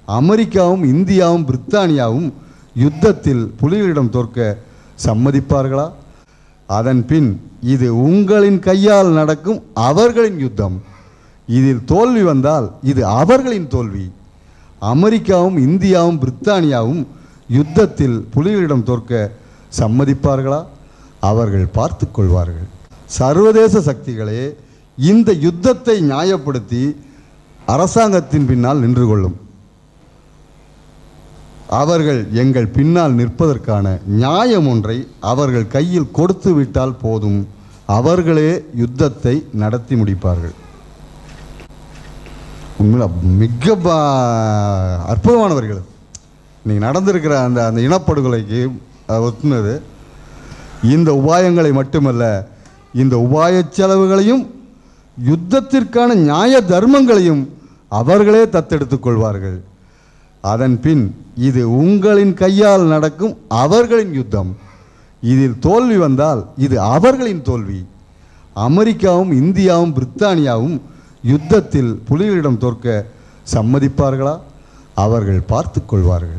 அமெரிக்காவும் இந்தியாவும் பிரித்தானியாவும் யுத்தத்தில் புலிகளிடம் தோற்க சம்மதிப்பார்களா அதன் பின் இது உங்களின் கையால் நடக்கும் அவர்களின் யுத்தம் இதில் தோல்வி வந்தால் இது அவர்களின் தோல்வி அமெரிக்காவும் இந்தியாவும் பிரித்தானியாவும் யுத்தத்தில் புலிகளிடம் தோற்க சம்மதிப்பார்களா அவர்கள் பார்த்து கொள்வார்கள் சர்வதேச சக்திகளே இந்த யுத்தத்தை நியாயப்படுத்தி அரசாங்கத்தின் பின்னால் நின்று கொள்ளும் அவர்கள் எங்கள் பின்னால் நிற்பதற்கான நியாயம் ஒன்றை அவர்கள் கையில் கொடுத்து விட்டால் போதும் அவர்களே யுத்தத்தை நடத்தி முடிப்பார்கள் உண்மையில மிக பா- அற்புதமானவர்கள் இன்னைக்கு நடந்திருக்கிற அந்த அந்த இனப்படுகொலைக்கு அது ஒத்துனது இந்த உபாயங்களை மட்டுமல்ல இந்த உபாயச் செலவுகளையும் யுத்தத்திற்கான நியாய தர்மங்களையும் அவர்களே தத்தெடுத்துக் கொள்வார்கள் அதன் பின் இது உங்களின் கையால் நடக்கும் அவர்களின் யுத்தம் இதில் தோல்வி வந்தால் இது அவர்களின் தோல்வி அமெரிக்காவும் இந்தியாவும் பிரித்தானியாவும் யுத்தத்தில் புலிகளிடம் தோற்க சம்மதிப்பார்களா அவர்கள் பார்த்து கொள்வார்கள்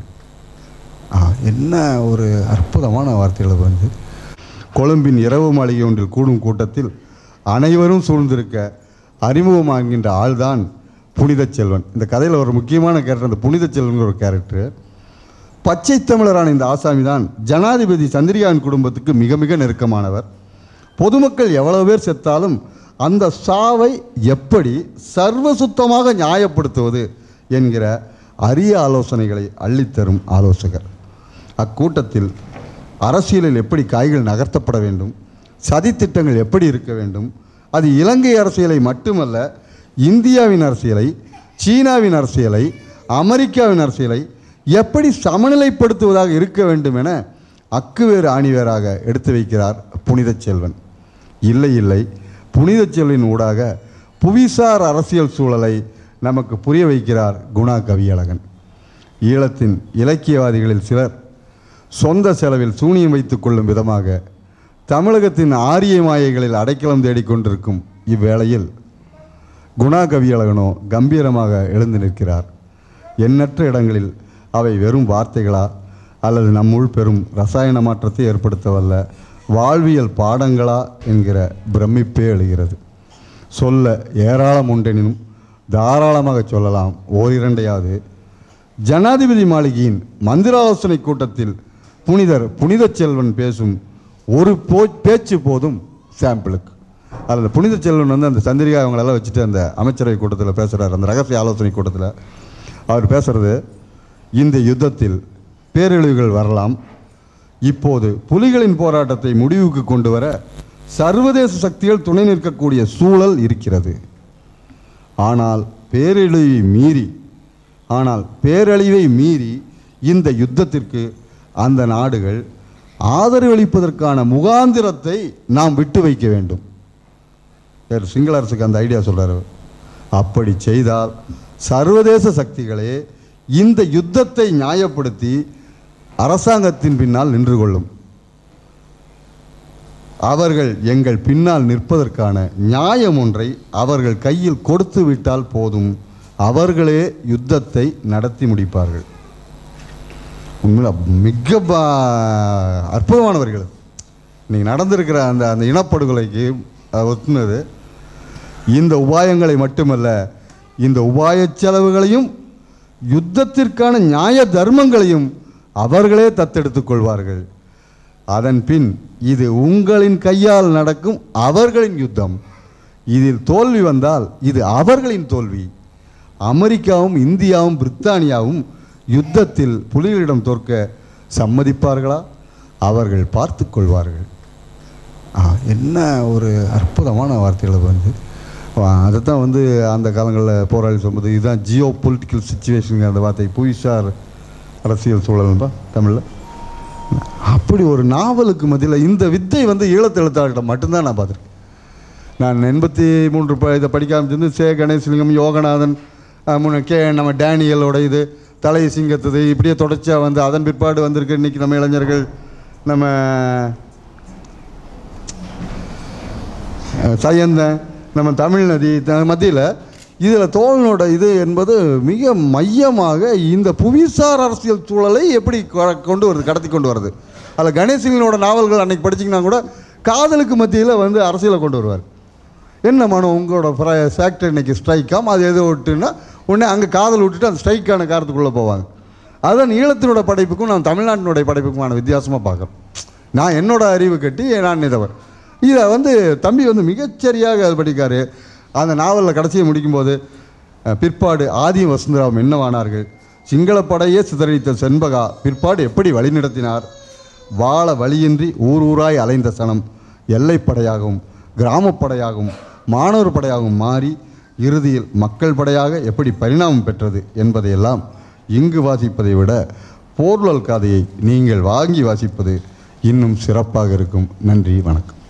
ஆ, என்ன ஒரு அற்புதமான வார்த்தைகள் வந்து கொழும்பின் இரவு மாளிகை ஒன்றில் கூடும் கூட்டத்தில் அனைவரும் சூழ்ந்திருக்க அறிமுகமாகின்ற ஆள்தான் புனித செல்வன் இந்த கதையில் ஒரு முக்கியமான கேரக்டர் அந்த புனித செல்வன் ஒரு கேரக்டர் பச்சை தமிழரான இந்த ஆசாமி தான் ஜனாதிபதி சந்திரிகாவின் குடும்பத்துக்கு மிக மிக நெருக்கமானவர் பொதுமக்கள் எவ்வளவு பேர் செத்தாலும் அந்த சாவை எப்படி சர்வ சுத்தமாக நியாயப்படுத்துவது என்கிற அரிய ஆலோசனைகளை அள்ளித்தரும் ஆலோசகர் அக்கூட்டத்தில் அரசியலில் எப்படி காய்கள் நகர்த்தப்பட வேண்டும் சதித்திட்டங்கள் எப்படி இருக்க வேண்டும் அது இலங்கை அரசியலை மட்டுமல்ல இந்தியாவின் அரசியலை சீனாவின் அரசியலை அமெரிக்காவின் அரசியலை எப்படி சமநிலைப்படுத்துவதாக இருக்க வேண்டும் என அக்குவேறு ஆணிவேராக எடுத்து வைக்கிறார் புனித செல்வன் இல்லை இல்லை புனித செல்வன் ஊடாக புவிசார் அரசியல் சூழலை நமக்கு புரிய வைக்கிறார் குணா கவியழகன் ஈழத்தின் இலக்கியவாதிகளில் சிலர் சொந்த செலவில் சூனியம் வைத்துக் கொள்ளும் விதமாக தமிழகத்தின் ஆரிய மாயைகளில் அடைக்கலம் தேடிக்கொண்டிருக்கும் இவ்வேளையில் குணா கவியழகனோ கம்பீரமாக எழுந்து நிற்கிறார் எண்ணற்ற இடங்களில் அவை வெறும் வார்த்தைகளா அல்லது நம்முள் பெரும் ரசாயன மாற்றத்தை ஏற்படுத்த வல்ல வாழ்வியல் பாடங்களா என்கிற பிரமிப்பே எழுகிறது சொல்ல ஏராளம் உண்டெனினும் தாராளமாக சொல்லலாம் ஓரிரண்டையாவது ஜனாதிபதி மாளிகையின் மந்திராலோசனை கூட்டத்தில் புனிதர் புனித செல்வன் பேசும் ஒரு போ பேச்சு போதும் சாம்பிளுக்கு அதில் புனித செல்வன் வந்து அந்த சந்திரிகா அவங்களெல்லாம் வச்சுட்டு அந்த அமைச்சரவை கூட்டத்தில் பேசுகிறார் அந்த ரகசிய ஆலோசனை கூட்டத்தில் அவர் பேசுறது இந்த யுத்தத்தில் பேரழிவுகள் வரலாம் இப்போது புலிகளின் போராட்டத்தை முடிவுக்கு கொண்டு வர சர்வதேச சக்திகள் துணை நிற்கக்கூடிய சூழல் இருக்கிறது ஆனால் பேரழிவை மீறி ஆனால் பேரழிவை மீறி இந்த யுத்தத்திற்கு அந்த நாடுகள் ஆதரவளிப்பதற்கான முகாந்திரத்தை நாம் விட்டு வைக்க வேண்டும் வேறு சிங்கள அரசுக்கு அந்த ஐடியா சொல்றாரு அப்படி செய்தால் சர்வதேச சக்திகளே இந்த யுத்தத்தை நியாயப்படுத்தி அரசாங்கத்தின் பின்னால் நின்று கொள்ளும் அவர்கள் எங்கள் பின்னால் நிற்பதற்கான நியாயம் ஒன்றை அவர்கள் கையில் கொடுத்து விட்டால் போதும் அவர்களே யுத்தத்தை நடத்தி முடிப்பார்கள் உண்மையில மிக பா- அற்புதமானவர்கள் இன்னைக்கு நடந்திருக்கிற அந்த அந்த இனப்படுகொலைக்கு அது ஒத்துனது இந்த உபாயங்களை மட்டுமல்ல இந்த உபாயச் செலவுகளையும் யுத்தத்திற்கான நியாய தர்மங்களையும் அவர்களே தத்தெடுத்துக் கொள்வார்கள் அதன் பின் இது உங்களின் கையால் நடக்கும் அவர்களின் யுத்தம் இதில் தோல்வி வந்தால் இது அவர்களின் தோல்வி அமெரிக்காவும் இந்தியாவும் பிரித்தானியாவும் யுத்தத்தில் புலிகளிடம் தோற்க சம்மதிப்பார்களா அவர்கள் பார்த்து கொள்வார்கள் ஆ, என்ன ஒரு அற்புதமான வார்த்தைகள் வந்து அதை தான் வந்து அந்த காலங்களில் போராளி சொல்லும்போது இதுதான் ஜியோ பொலிட்டிக்கல் சுச்சுவேஷன் அந்த வார்த்தை புவிசார் அரசியல் சூழல்பா தமிழில் அப்படி ஒரு நாவலுக்கு மத்தியில் இந்த வித்தை வந்து ஈழத்து எழுத்தாளர்கிட்ட மட்டும்தான் நான் பார்த்துருக்கேன் நான் எண்பத்தி மூன்று ப இதை படிக்க ஆரம்பிச்சிருந்து சே கணேசலிங்கம் யோகநாதன் அஹ், முன்ன கே நம்ம டேனியலோட இது தலை சிங்கத்தது இப்படியே தொடர்ச்சியாக வந்து அதன் பிற்பாடு வந்திருக்கு இன்றைக்கி நம்ம இளைஞர்கள் நம்ம அஹ், சையந்தன் நம்ம தமிழ் நதி மத்தியில் இதில் தோழனோட இது என்பது மிக மையமாக இந்த புவிசார் அரசியல் சூழலை எப்படி கொ- கொண்டு வருது கடத்தி கொண்டு வருது அதில் கணேசனோட நாவல்கள் அன்னைக்கு படிச்சீங்கன்னா கூட காதலுக்கு மத்தியில் வந்து அரசியலை கொண்டு வருவார் என்ன மனோ உங்களோட ஃபேக்டரி இன்னைக்கு ஸ்ட்ரைக்காம் அது எது விட்டுன்னா உடனே அங்கே காதல் விட்டுட்டு அந்த ஸ்ட்ரைக்கான காரத்துக்குள்ளே போவாங்க அதான் ஈழத்தினோட படைப்புக்கும் நான் தமிழ்நாட்டினுடைய படைப்புக்குமான வித்தியாசமாக பார்க்குறேன் நான் என்னோட அறிவு கட்டி நான் இதவர் இதை வந்து தம்பி வந்து மிகச்சரியாக அது படிக்காரு அந்த நாவலில் கடைசியை முடிக்கும்போது அஹ், பிற்பாடு ஆதி வசுந்தராவும் என்னவானார்கள் சிங்களப்படையே சிதறடித்த செண்பகா பிற்பாடு எப்படி வழிநடத்தினார் வாழ வழியின்றி ஊர் ஊராய் அலைந்த சனம் எல்லைப்படையாகவும் கிராமப்படையாகவும் மாணவர் படையாகவும் மாறி இறுதியில் மக்கள் படையாக எப்படி பரிணாமம் பெற்றது என்பதையெல்லாம் இங்கு வாசிப்பதை விட போர்லல் கதையை நீங்கள் வாங்கி வாசிப்பது இன்னும் சிறப்பாக இருக்கும் நன்றி வணக்கம்